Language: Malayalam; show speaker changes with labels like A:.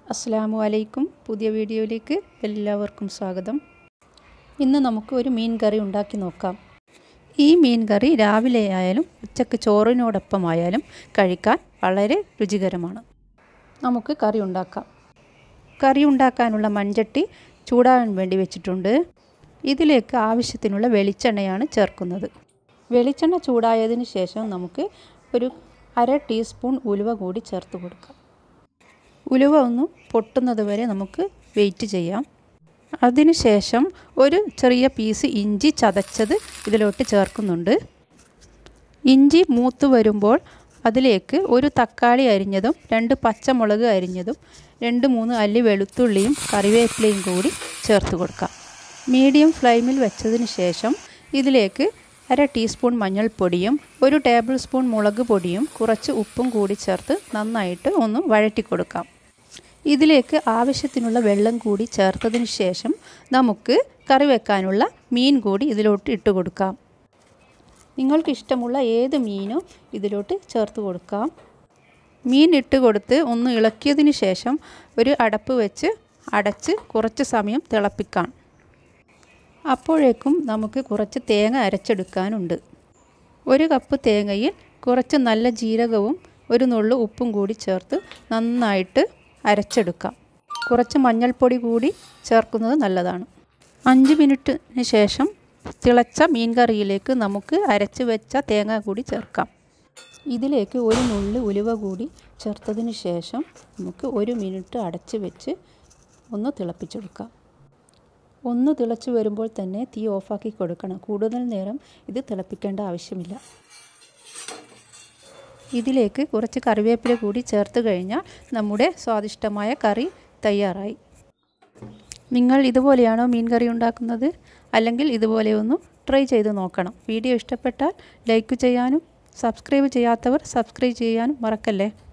A: അസ്സാമു അലൈക്കും പുതിയ വീഡിയോയിലേക്ക് എല്ലാവർക്കും സ്വാഗതം ഇന്ന് നമുക്ക് ഒരു മീൻ കറി ഉണ്ടാക്കി നോക്കാം ഈ മീൻ കറി രാവിലെ ആയാലും ഉച്ചക്ക് ചോറിനോടൊപ്പമായാലും കഴിക്കാൻ വളരെ രുചികരമാണ് നമുക്ക് കറി ഉണ്ടാക്കാം കറി ഉണ്ടാക്കാനുള്ള മൺചട്ടി ചൂടാകാൻ വേണ്ടി വെച്ചിട്ടുണ്ട് ഇതിലേക്ക് ആവശ്യത്തിനുള്ള വെളിച്ചെണ്ണയാണ് ചേർക്കുന്നത് വെളിച്ചെണ്ണ ചൂടായതിന് ശേഷം നമുക്ക് ഒരു അര ടീസ്പൂൺ ഉലുവ കൂടി ചേർത്ത് കൊടുക്കാം ഉലുവ ഒന്ന് പൊട്ടുന്നത് വരെ നമുക്ക് വെയിറ്റ് ചെയ്യാം അതിനുശേഷം ഒരു ചെറിയ പീസ് ഇഞ്ചി ചതച്ചത് ഇതിലോട്ട് ചേർക്കുന്നുണ്ട് ഇഞ്ചി മൂത്ത് വരുമ്പോൾ അതിലേക്ക് ഒരു തക്കാളി അരിഞ്ഞതും രണ്ട് പച്ചമുളക് അരിഞ്ഞതും രണ്ട് മൂന്ന് അല്ലി വെളുത്തുള്ളിയും കറിവേപ്പിലയും കൂടി ചേർത്ത് കൊടുക്കാം മീഡിയം ഫ്ലെയിമിൽ വെച്ചതിന് ശേഷം ഇതിലേക്ക് അര ടീസ്പൂൺ മഞ്ഞൾപ്പൊടിയും ഒരു ടേബിൾ സ്പൂൺ മുളക് പൊടിയും കുറച്ച് ഉപ്പും കൂടി ചേർത്ത് നന്നായിട്ട് ഒന്ന് വഴറ്റി കൊടുക്കാം ഇതിലേക്ക് ആവശ്യത്തിനുള്ള വെള്ളം കൂടി ചേർത്തതിന് ശേഷം നമുക്ക് കറി വെക്കാനുള്ള മീൻ കൂടി ഇതിലോട്ട് ഇട്ട് കൊടുക്കാം നിങ്ങൾക്ക് ഇഷ്ടമുള്ള ഏത് മീനും ഇതിലോട്ട് ചേർത്ത് കൊടുക്കാം മീൻ ഇട്ട് കൊടുത്ത് ഒന്ന് ഇളക്കിയതിന് ശേഷം ഒരു അടപ്പ് വെച്ച് അടച്ച് കുറച്ച് സമയം തിളപ്പിക്കാം അപ്പോഴേക്കും നമുക്ക് കുറച്ച് തേങ്ങ അരച്ചെടുക്കാനുണ്ട് ഒരു കപ്പ് തേങ്ങയിൽ കുറച്ച് നല്ല ജീരകവും ഒരു നുള്ളു ഉപ്പും കൂടി ചേർത്ത് നന്നായിട്ട് അരച്ചെടുക്കാം കുറച്ച് മഞ്ഞൾപ്പൊടി കൂടി ചേർക്കുന്നത് നല്ലതാണ് അഞ്ച് മിനിറ്റിന് ശേഷം തിളച്ച മീൻ കറിയിലേക്ക് നമുക്ക് അരച്ച് വെച്ച തേങ്ങ കൂടി ചേർക്കാം ഇതിലേക്ക് ഒരു നുള്ളി ഉലുവ കൂടി ചേർത്തതിന് ശേഷം നമുക്ക് ഒരു മിനിറ്റ് അടച്ച് വെച്ച് ഒന്ന് തിളപ്പിച്ചെടുക്കാം ഒന്ന് തിളച്ച് വരുമ്പോൾ തന്നെ തീ ഓഫാക്കി കൊടുക്കണം കൂടുതൽ നേരം ഇത് തിളപ്പിക്കേണ്ട ആവശ്യമില്ല ഇതിലേക്ക് കുറച്ച് കറിവേപ്പില കൂടി ചേർത്ത് കഴിഞ്ഞാൽ നമ്മുടെ സ്വാദിഷ്ടമായ കറി തയ്യാറായി നിങ്ങൾ ഇതുപോലെയാണോ മീൻ കറി ഉണ്ടാക്കുന്നത് അല്ലെങ്കിൽ ഇതുപോലെ ഒന്ന് ട്രൈ ചെയ്ത് നോക്കണം വീഡിയോ ഇഷ്ടപ്പെട്ടാൽ ലൈക്ക് ചെയ്യാനും സബ്സ്ക്രൈബ് ചെയ്യാത്തവർ സബ്സ്ക്രൈബ് ചെയ്യാനും മറക്കല്ലേ